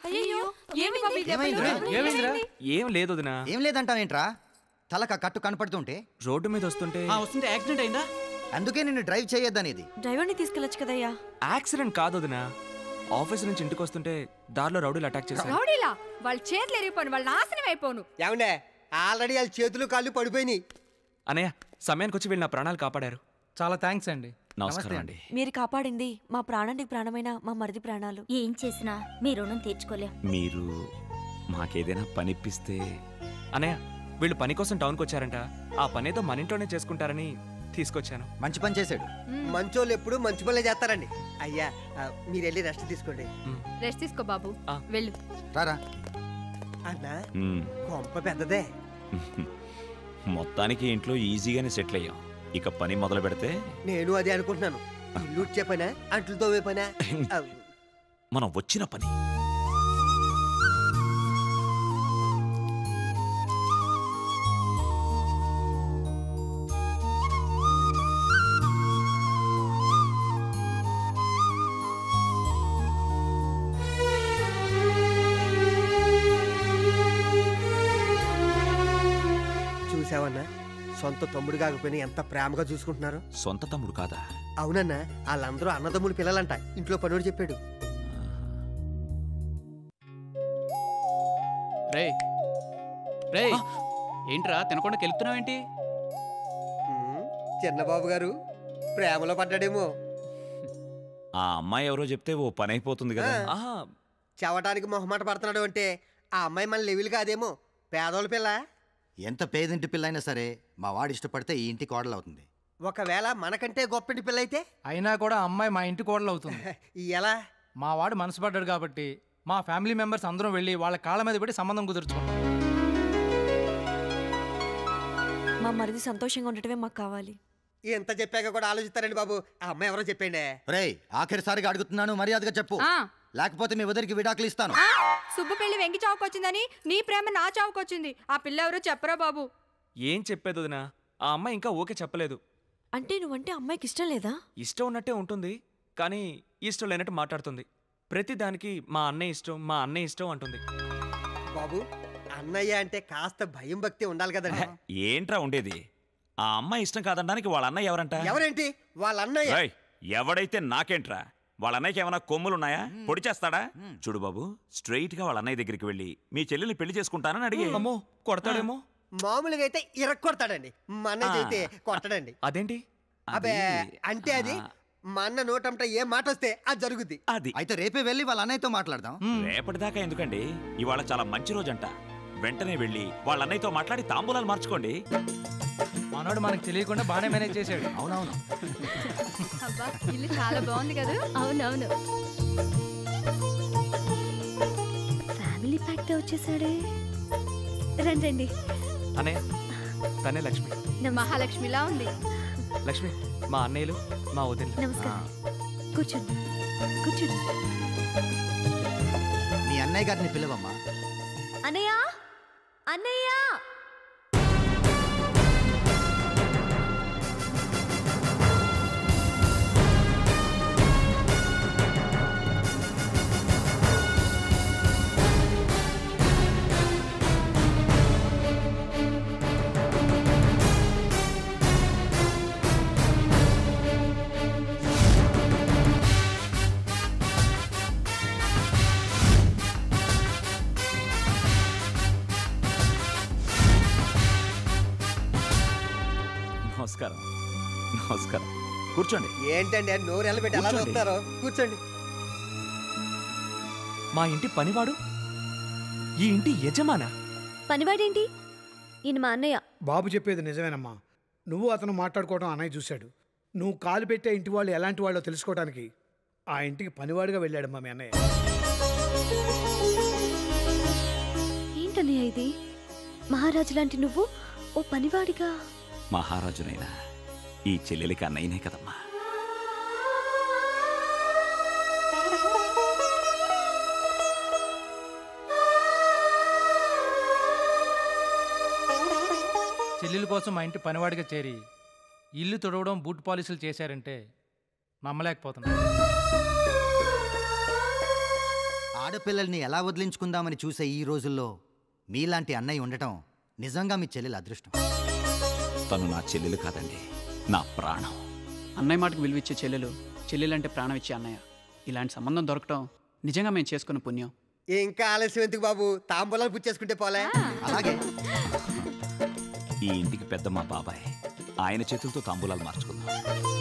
అయ్యో ఏమి బాబు ఈ దెబ్బలు? ఏమైందిరా? ఏమైందిరా? ఏం లేదు వదినా ఏం లేదంటావేంట్రా తలక కట్టు కనపడుతుంటే రోడ్డు మీద వస్తుంటే ఆ వస్తుంటే యాక్సిడెంట్ అయిందా అందుకే నిన్ను డ్రైవ్ చేయొద్దనేది డ్రైవర్ని తీసుకెళ్ళొచ్చు కదయ్యా యాక్సిడెంట్ కాదు వదినా ఆఫీస్ నుంచి ఇంటికి వస్తుంటే దారిలో రౌడీలు అటాక్ చేశారు రౌడీలా వాళ్ళ చేతులు ఎరిగిపోను వాళ్ళ నాశనం అయిపోను ఏమండే ఆల్రెడీ వాళ్ళ చేతులు కాళ్ళు పడిపోయినాయి అనయ్య సమయానికి వచ్చి వీళ్ళు నా ప్రాణాలు కాపాడారు చాలా థ్యాంక్స్ అండి నమస్కారం అండి మీరు కాపాడింది మా ప్రాణానికి ప్రాణమైన మా మరిది ప్రాణాలు ఏం చేసినా మీ రుణం తీర్చుకోలేం మీరు మాకేదైనా పనిప్పిస్తే అనయ్య వీళ్ళు పని కోసం టౌన్కి వచ్చారంట ఆ పని ఏదో మన ఇంట్లోనే చేసుకుంటారని తీసుకొచ్చాను మంచి పని చేశాడు మంచోళ్ళు ఎప్పుడు మంచి పనులే చేస్తారండి అయ్యా ఆ, మీరు వెళ్ళి రెస్ట్ తీసుకోండి రెస్ట్ తీసుకో బాబు ఆ. వెళ్ళు రారా అన్నా మ్మ్. కొంప పెద్దదే మొత్తానికి ఇంట్లో ఈజీగానే సెటిల్ అయ్యాం ఇక పని మొదలు పెడితే నేను అదే అనుకుంటున్నాను ఇల్లు ఉడ్చే పనా అంట్లు తోవే పనా ఆ, మనం వచ్చిన పని చూసావన్నా సొంత తమ్ముడు కాకపోయినా ఎంత ప్రేమగా చూసుకుంటున్నారు సొంత తమ్ముడు కాదా అవునన్నా వాళ్ళందరూ అన్నదమ్ముడు పిల్లలంట ఇంట్లో పనుడు చెప్పాడు రే రే ఏంట్రా తినకుండా కెలుతున్నావేంటి ఉమ్, చిన్నబాబు గారు ప్రేమలో పడ్డాడేమో ఆ అమ్మాయి ఎవరో చెప్తే ఓ పని అయిపోతుంది కదా ఆ. ఆహా చవటానికి మొహమాట పడుతున్నాడు అంటే ఆ అమ్మాయి మన లెవెల్ కాదేమో పేదోళ్ళ పిల్ల ఎంత పేదింటి పిల్లైనా సరే మా వాడు ఇష్టపడితే ఈ ఇంటి కోడలు అవుతుంది ఒకవేళ మనకంటే గొప్పింటి పిల్ల అయితే అయినా కూడా అమ్మాయి మా ఇంటి కోడలు అవుతుంది ఈ ఎలా మా వాడు మనసు పడ్డాడు కాబట్టి మా ఫ్యామిలీ మెంబర్స్ అందరం వెళ్ళి వాళ్ళ కాళ్ళ మీద పెట్టి సంబంధం కుదుర్చుకున్నాం మా మరిది సంతోషంగా ఉండటమే మాకు కావాలి ఎంత చెప్పాక కూడా ఆలోచిస్తారండి బాబు ఆ అమ్మాయి ఎవరో చెప్పండి రేయ్ ఆఖరిసారిగా అడుగుతున్నాను మర్యాదగా చెప్పు ఆ, లేకపోతే మీ వదిలికి విడాకులు ఇస్తాను ఆ, సుబ్బు పెళ్లి వెంకి చావుకొచ్చిందని నీ ప్రేమ నా చావుకొచ్చింది ఆ పిల్ల ఎవరో చెప్పరా బాబు ఏం చెప్పేది వదినా ఆ అమ్మాయి ఇంకా ఓకే చెప్పలేదు అంటే నువ్వంటే అమ్మాయికి ఇష్టం లేదా ఇష్టం ఉన్నట్టే ఉంటుంది కానీ ఇష్టం లేనట్టు మాట్లాడుతుంది ప్రతి దానికి మా అన్నయ్య ఇష్టం మా అన్నయ్య ఇష్టం అంటుంది బాబు అన్నయ్య అంటే కాస్త భయం భక్తి ఉండాలి కదండి ఏంట్రా ఉండేది ఆ అమ్మాయి ఇష్టం కాదనడానికి వాళ్ళ అన్నయ్య ఎవరంట ఎవరేంటి వాళ్ళ అన్నయ్య రేయ్, ఎవడైతే నాకేంట్రా వాళ్ళ అన్నయ్యకి ఏమైనా కొమ్ములున్నాయా పొడి చేస్తాడా చూడు బాబు స్ట్రైట్ గా వాళ్ళ అన్నయ్య దగ్గరికి వెళ్ళి మీ చెల్లెల్ని పెళ్లి చేసుకుంటానని అడిగి అమ్మో కొడతాడేమో మామూలుగా అయితే ఇరక్కొడతాడండి మా అన్నయ్య అయితే కొట్టడండి అదేంటి అబే అంటే అది మా అన్న నోటంట ఏ మాట వస్తే అది జరుగుద్ది అది అయితే రేపే వెళ్ళి వాళ్ళ అన్నయ్యతో మాట్లాడదాం రేపటిదాకా ఎందుకండి ఇవాళ చాలా మంచి రోజంట వెంటనే వెళ్ళి వాళ్ళ అన్నయ్యతో మాట్లాడి తాంబూలాలు మార్చుకోండి మనోడు మనకు తెలియకుండా బాగానే మేనేజ్ చేశాడు అవునవును అబ్బా ఇల్లు చాలా బాగుంది కదా అవునవును ఫ్యామిలీ ప్యాక్ తో వచ్చేసాడే రండి రండి అన్నయ్య తనే లక్ష్మి మహాలక్ష్మిలా ఉంది లక్ష్మి మా అన్నయ్యలు మా వదిన నమస్కారం కూర్చోండి కూర్చోండి మీ అన్నయ్య గారిని పిలవమ్మా అన్నయ్య అన్నయ్య నమస్కారం నమస్కారం కూర్చోండి ఏంటండి ఆ నోరు ఎల్లబెట్టి ఎలా కూర్చోండి. చూస్తారో కూర్చోండి మా ఇంటి పనివాడు ఈ ఇంటి యజమానా పనివాడేంటి ఈయన మా అన్నయ్య బాబు చెప్పేది నిజమేనమ్మా నువ్వు అతను మాట్లాడుకోవడం అన్నయ్య చూశాడు నువ్వు కాలు పెట్టే ఇంటి వాళ్ళు ఎలాంటి వాళ్ళో తెలుసుకోవడానికి ఆ ఇంటికి పనివాడిగా వెళ్ళాడమ్మా మీ అన్నయ్య ఏంటన్నయ్య ఇది మహారాజు లాంటి నువ్వు ఓ పనివాడిగా మహారాజునైనా ఈ చెల్లెలికి అన్నయ్యనే కదమ్మా చెల్లెల కోసం మా ఇంటి పనివాడిగా చేరి ఇల్లు తుడవడం బూట్ పాలిసులు చేశారంటే నమ్మలేకపోతున్నా ఆ ఆడపిల్లల్ని ఎలా వదిలించుకుందామని చూసే ఈ రోజుల్లో మీలాంటి అన్నయ్య ఉండటం నిజంగా మీ చెల్లెల అదృష్టం తను నా చెల్లెలు కాదండి నా ప్రాణం అన్నయ్య మాటకు విలువిచ్చే చెల్లెలు చెల్లెలంటే ప్రాణం ఇచ్చే అన్నయ్య ఇలాంటి సంబంధం దొరకటం నిజంగా మేము చేసుకున్న పుణ్యం ఇంకా ఆలస్యం ఎందుకు బాబు తాంబూలాలు పుచ్చేసుకుంటే పోలే అలాగే ఈ ఇంటికి పెద్ద మా బాబాయ్ ఆయన చేతులతో తాంబూలాలు మార్చుకుందాం